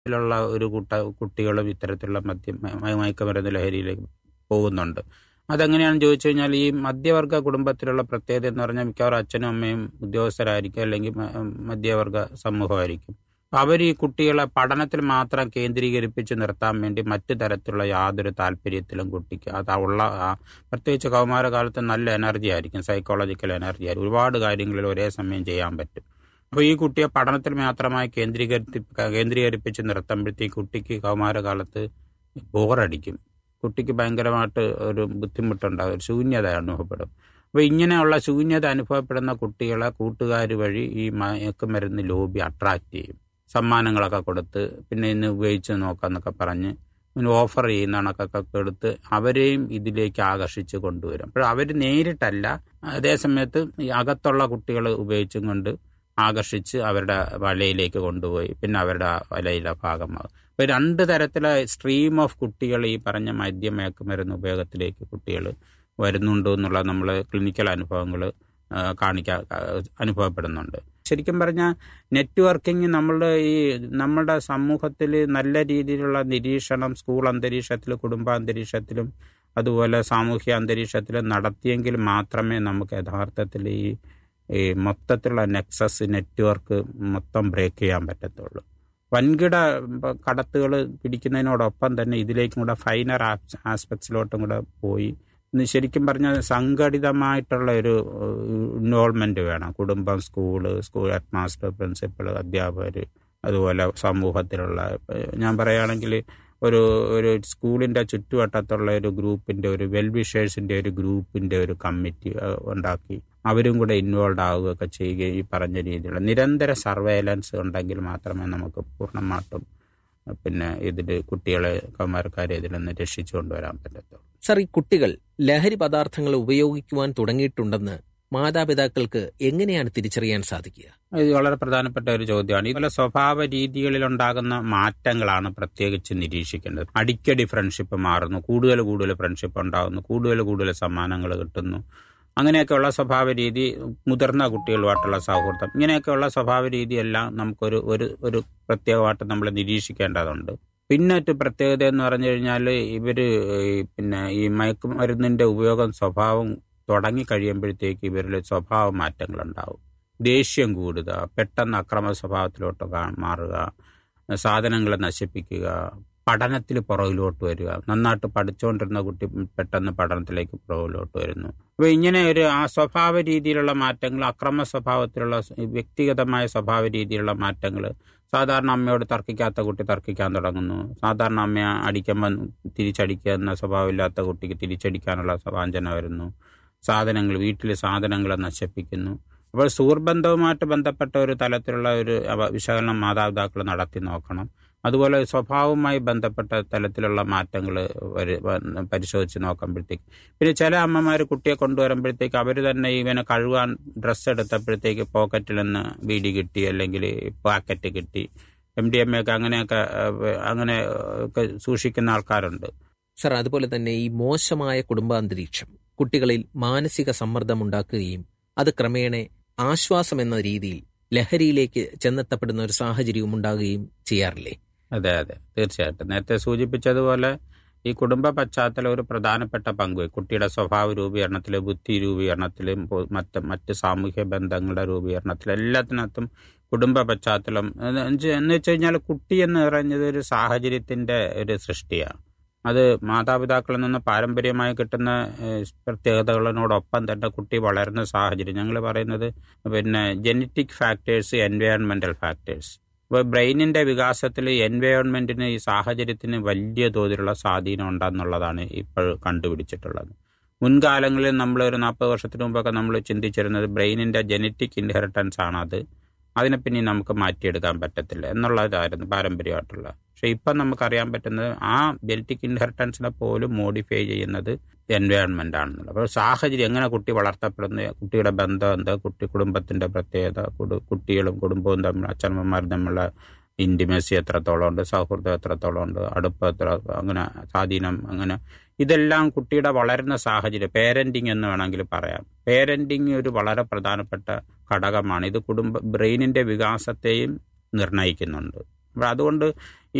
ിലുള്ള ഒരു കൂട്ട കുട്ടികളും ഇത്തരത്തിലുള്ള മദ്യ മ- മയക്കുമരുന്ന് ലഹരിയിലേക്ക് പോകുന്നുണ്ട് അതെങ്ങനെയാണെന്ന് ചോദിച്ചു കഴിഞ്ഞാൽ ഈ മധ്യവർഗ കുടുംബത്തിലുള്ള പ്രത്യേകത എന്ന് പറഞ്ഞാൽ മിക്കവാറും അച്ഛനും അമ്മയും ഉദ്യോഗസ്ഥരായിരിക്കും അല്ലെങ്കിൽ മ- മധ്യവർഗ സമൂഹമായിരിക്കും അവർ ഈ കുട്ടികളെ പഠനത്തിൽ മാത്രം കേന്ദ്രീകരിപ്പിച്ച് നിർത്താൻ വേണ്ടി മറ്റു തരത്തിലുള്ള യാതൊരു താല്പര്യത്തിലും കുട്ടിക്ക് അത് ഉള്ള ആ പ്രത്യേകിച്ച് കൗമാരകാലത്ത് നല്ല എനർജി ആയിരിക്കും സൈക്കോളജിക്കൽ എനർജി ആയിരിക്കും ഒരുപാട് കാര്യങ്ങളിൽ ഒരേ സമയം ചെയ്യാൻ പറ്റും അപ്പോൾ ഈ കുട്ടിയെ പഠനത്തിൽ മാത്രമായി കേന്ദ്രീകരിപ്പി കേന്ദ്രീകരിപ്പിച്ച് നിർത്തുമ്പോഴത്തേക്ക് കുട്ടിക്ക് കൗമാരകാലത്ത് ബോറടിക്കും കുട്ടിക്ക് ഭയങ്കരമായിട്ട് ഒരു ബുദ്ധിമുട്ടുണ്ടാകും ഒരു ശൂന്യത അനുഭവപ്പെടും അപ്പോൾ ഇങ്ങനെയുള്ള ശൂന്യത അനുഭവപ്പെടുന്ന കുട്ടികളെ കൂട്ടുകാർ വഴി ഈ മയക്കുമരുന്ന് ലോബി അട്രാക്റ്റ് ചെയ്യും സമ്മാനങ്ങളൊക്കെ കൊടുത്ത് പിന്നെ ഇന്ന് ഉപയോഗിച്ച് നോക്കാന്നൊക്കെ പറഞ്ഞ് ഇങ്ങനെ ഓഫർ ചെയ്യുന്ന കണക്കൊക്കെ കൊടുത്ത് അവരെയും ഇതിലേക്ക് ആകർഷിച്ച് കൊണ്ടുവരും അപ്പോൾ അവർ നേരിട്ടല്ല അതേസമയത്ത് ഈ അകത്തുള്ള കുട്ടികൾ ഉപയോഗിച്ചും കൊണ്ട് ആകർഷിച്ച് അവരുടെ വലയിലേക്ക് കൊണ്ടുപോയി പിന്നെ അവരുടെ വലയിലെ ഭാഗമാകും അപ്പോൾ രണ്ട് തരത്തിലെ സ്ട്രീം ഓഫ് കുട്ടികൾ ഈ പറഞ്ഞ മദ്യം മയക്കുമരുന്ന് ഉപയോഗത്തിലേക്ക് കുട്ടികൾ വരുന്നുണ്ട് എന്നുള്ള നമ്മൾ ക്ലിനിക്കൽ അനുഭവങ്ങൾ കാണിക്കാ അനുഭവപ്പെടുന്നുണ്ട് ശരിക്കും പറഞ്ഞാൽ നെറ്റ്വർക്കിംഗ് നമ്മളുടെ ഈ നമ്മുടെ സമൂഹത്തിൽ നല്ല രീതിയിലുള്ള നിരീക്ഷണം സ്കൂൾ അന്തരീക്ഷത്തിൽ കുടുംബാന്തരീക്ഷത്തിലും അതുപോലെ സാമൂഹ്യ അന്തരീക്ഷത്തിലും നടത്തിയെങ്കിൽ മാത്രമേ നമുക്ക് യഥാർത്ഥത്തിൽ ഈ ഈ മൊത്തത്തിലുള്ള നെക്സസ് നെറ്റ്വർക്ക് മൊത്തം ബ്രേക്ക് ചെയ്യാൻ പറ്റത്തുള്ളൂ വൻകിട കടത്തുകൾ പിടിക്കുന്നതിനോടൊപ്പം തന്നെ ഇതിലേക്കും കൂടെ ഫൈനർ ആസ്പെക്ട്സിലോട്ടും കൂടെ പോയി ഇന്ന് ശരിക്കും പറഞ്ഞാൽ സംഘടിതമായിട്ടുള്ള ഒരു ഇൻവോൾവ്മെന്റ് വേണം കുടുംബം school school head master principal അധ്യാപകർ അതുപോലെ സമൂഹത്തിലുള്ള ഞാൻ പറയുകയാണെങ്കിൽ ഒരു ഒരു സ്കൂളിന്റെ ചുറ്റുവട്ടത്തുള്ള ഒരു ഗ്രൂപ്പിന്റെ ഒരു വെൽവിഷേഴ്സിന്റെ ഒരു ഗ്രൂപ്പിന്റെ ഒരു കമ്മിറ്റി ഉണ്ടാക്കി അവരും കൂടെ ഇൻവോൾവ് ആവുകയൊക്കെ ചെയ്യുകയും ഈ പറഞ്ഞ രീതിയിലുള്ള നിരന്തര സർവേലൻസ് ഉണ്ടെങ്കിൽ മാത്രമേ നമുക്ക് പൂർണ്ണമായിട്ടും പിന്നെ ഇതിൽ കുട്ടികളെ കൗമാരക്കാരെ ഇതിൽ നിന്ന് രക്ഷിച്ചു കൊണ്ടുവരാൻ പറ്റത്തുള്ളൂ സർ ഈ കുട്ടികൾ ലഹരി പദാർത്ഥങ്ങൾ ഉപയോഗിക്കുവാൻ തുടങ്ങിയിട്ടുണ്ടെന്ന് മാതാപിതാക്കൾക്ക് എങ്ങനെയാണ് തിരിച്ചറിയാൻ സാധിക്കുക ഇത് വളരെ പ്രധാനപ്പെട്ട ഒരു ചോദ്യമാണ് ഇതുപോലെ സ്വഭാവ രീതികളിൽ ഉണ്ടാകുന്ന മാറ്റങ്ങളാണ് പ്രത്യേകിച്ച് നിരീക്ഷിക്കേണ്ടത് അടിക്കടി ഫ്രണ്ട്ഷിപ്പ് മാറുന്നു കൂടുതൽ കൂടുതൽ ഫ്രണ്ട്ഷിപ്പ് ഉണ്ടാകുന്നു കൂടുതൽ കൂടുതൽ സമ്മാനങ്ങൾ കിട്ടുന്നു അങ്ങനെയൊക്കെയുള്ള സ്വഭാവ രീതി മുതിർന്ന കുട്ടികളുമായിട്ടുള്ള സൗഹൃദം ഇങ്ങനെയൊക്കെയുള്ള സ്വഭാവ രീതിയെല്ലാം നമുക്കൊരു ഒരു ഒരു പ്രത്യേകമായിട്ട് നമ്മൾ നിരീക്ഷിക്കേണ്ടതുണ്ട് പിന്നെ ഒരു പ്രത്യേകത എന്ന് പറഞ്ഞു കഴിഞ്ഞാൽ ഇവര് പിന്നെ ഈ മയക്കുമരുന്നിന്റെ ഉപയോഗം സ്വഭാവം തുടങ്ങി കഴിയുമ്പോഴത്തേക്ക് ഇവരിൽ സ്വഭാവ മാറ്റങ്ങൾ ഉണ്ടാവും ദേഷ്യം കൂടുക പെട്ടെന്ന് അക്രമ സ്വഭാവത്തിലോട്ട് മാറുക സാധനങ്ങളെ നശിപ്പിക്കുക പഠനത്തിൽ പുറകിലോട്ട് വരിക നന്നായിട്ട് പഠിച്ചുകൊണ്ടിരുന്ന കുട്ടി പെട്ടെന്ന് പഠനത്തിലേക്ക് പുറകിലോട്ട് വരുന്നു അപ്പോൾ ഇങ്ങനെ ഒരു ആ സ്വഭാവ രീതിയിലുള്ള മാറ്റങ്ങൾ അക്രമ സ്വഭാവത്തിലുള്ള വ്യക്തിഗതമായ സ്വഭാവ രീതിയിലുള്ള മാറ്റങ്ങൾ സാധാരണ അമ്മയോട് തർക്കിക്കാത്ത കുട്ടി തർക്കിക്കാൻ തുടങ്ങുന്നു സാധാരണ അമ്മയെ അടിക്കുമ്പോൾ തിരിച്ചടിക്കുന്ന സ്വഭാവമില്ലാത്ത കുട്ടിക്ക് തിരിച്ചടിക്കാനുള്ള വാഞ്ചന വരുന്നു സാധനങ്ങൾ വീട്ടിലെ സാധനങ്ങളെ നശിപ്പിക്കുന്നു അപ്പോൾ സുഹൃബന്ധവുമായിട്ട് ബന്ധപ്പെട്ട ഒരു തലത്തിലുള്ള ഒരു വിശകലനം മാതാപിതാക്കൾ നടത്തി നോക്കണം അതുപോലെ സ്വഭാവവുമായി ബന്ധപ്പെട്ട തലത്തിലുള്ള മാറ്റങ്ങൾ പരിശോധിച്ച് നോക്കുമ്പോഴത്തേക്ക് പിന്നെ ചില അമ്മമാർ കുട്ടിയെ കൊണ്ടുവരുമ്പോഴത്തേക്ക് അവർ തന്നെ ഇവനെ കഴുകാൻ ഡ്രസ്സ് എടുത്തപ്പോഴത്തേക്ക് പോക്കറ്റിൽ നിന്ന് ബീഡി കിട്ടി അല്ലെങ്കിൽ പാക്കറ്റ് കിട്ടി എം ഡി എം എ ഒക്കെ അങ്ങനെയൊക്കെ അങ്ങനെ ഒക്കെ സൂക്ഷിക്കുന്ന ആൾക്കാരുണ്ട് സർ അതുപോലെ തന്നെ ഈ മോശമായ കുടുംബാന്തരീക്ഷം കുട്ടികളിൽ മാനസിക സമ്മർദ്ദം ഉണ്ടാക്കുകയും അത് ക്രമേണ ആശ്വാസം എന്ന രീതിയിൽ ലഹരിയിലേക്ക് ചെന്നെത്തപ്പെടുന്ന ഒരു സാഹചര്യവും ഉണ്ടാകുകയും ചെയ്യാറില്ലേ അതെ അതെ തീർച്ചയായിട്ടും നേരത്തെ സൂചിപ്പിച്ചതുപോലെ ഈ കുടുംബ പശ്ചാത്തലം ഒരു പ്രധാനപ്പെട്ട പങ്ക് കുട്ടിയുടെ സ്വഭാവ രൂപീകരണത്തിൽ ബുദ്ധി രൂപീകരണത്തിലും മറ്റ് മറ്റ് സാമൂഹ്യ ബന്ധങ്ങളുടെ രൂപീകരണത്തിലും എല്ലാത്തിനകത്തും കുടുംബ പശ്ചാത്തലം എന്ന് വെച്ച് കഴിഞ്ഞാൽ കുട്ടി എന്ന് പറയുന്നത് ഒരു സാഹചര്യത്തിന്റെ ഒരു സൃഷ്ടിയാണ് അത് മാതാപിതാക്കളിൽ നിന്ന് പാരമ്പര്യമായി കിട്ടുന്ന പ്രത്യേകതകളോടൊപ്പം തന്നെ കുട്ടി വളരുന്ന സാഹചര്യം ഞങ്ങൾ പറയുന്നത് പിന്നെ ജനറ്റിക് ഫാക്ടേഴ്സ് എൻവയോൺമെന്റൽ ഫാക്ടേഴ്സ് ഇപ്പോൾ ബ്രെയിനിന്റെ വികാസത്തിൽ എൻവയോൺമെന്റിന് ഈ സാഹചര്യത്തിന് വലിയ തോതിലുള്ള സ്വാധീനം ഉണ്ടെന്നുള്ളതാണ് ഇപ്പോൾ കണ്ടുപിടിച്ചിട്ടുള്ളത് മുൻകാലങ്ങളിൽ നമ്മൾ ഒരു നാൽപ്പത് വർഷത്തിന് മുമ്പൊക്കെ നമ്മൾ ചിന്തിച്ചിരുന്നത് ബ്രെയിനിന്റെ ജനറ്റിക് ഇൻഹെറിറ്റൻസ് ആണ് അത് അതിനെ പിന്നെ നമുക്ക് മാറ്റിയെടുക്കാൻ പറ്റത്തില്ല എന്നുള്ളതായിരുന്നു പാരമ്പര്യമായിട്ടുള്ള പക്ഷെ ഇപ്പം നമുക്കറിയാൻ പറ്റുന്നത് ആ ജനറ്റിക് ഇൻഹെറിറ്റൻസിനെ പോലും മോഡിഫൈ ചെയ്യുന്നത് എൻവയോൺമെന്റ് ആണെന്നുള്ളത് അപ്പോൾ സാഹചര്യം എങ്ങനെ കുട്ടി വളർത്തപ്പെടുന്ന കുട്ടിയുടെ ബന്ധം എന്താ കുട്ടി കുടുംബത്തിന്റെ പ്രത്യേകത കുട്ടികളും കുടുംബവും തമ്മിൽ അച്ഛനമ്മമാരും തമ്മിലുള്ള ഇന്റിമസി എത്രത്തോളം ഉണ്ട് സൗഹൃദം എത്രത്തോളം ഉണ്ട് അടുപ്പം എത്ര അങ്ങനെ സ്വാധീനം അങ്ങനെ ഇതെല്ലാം കുട്ടിയുടെ വളരുന്ന സാഹചര്യം പേരന്റിങ് എന്ന് വേണമെങ്കിൽ പറയാം പേരന്റിങ് ഒരു വളരെ പ്രധാനപ്പെട്ട ഘടകമാണ് ഇത് കുടുംബ ബ്രെയിനിന്റെ വികാസത്തെയും നിർണ്ണയിക്കുന്നുണ്ട് അപ്പോൾ അതുകൊണ്ട്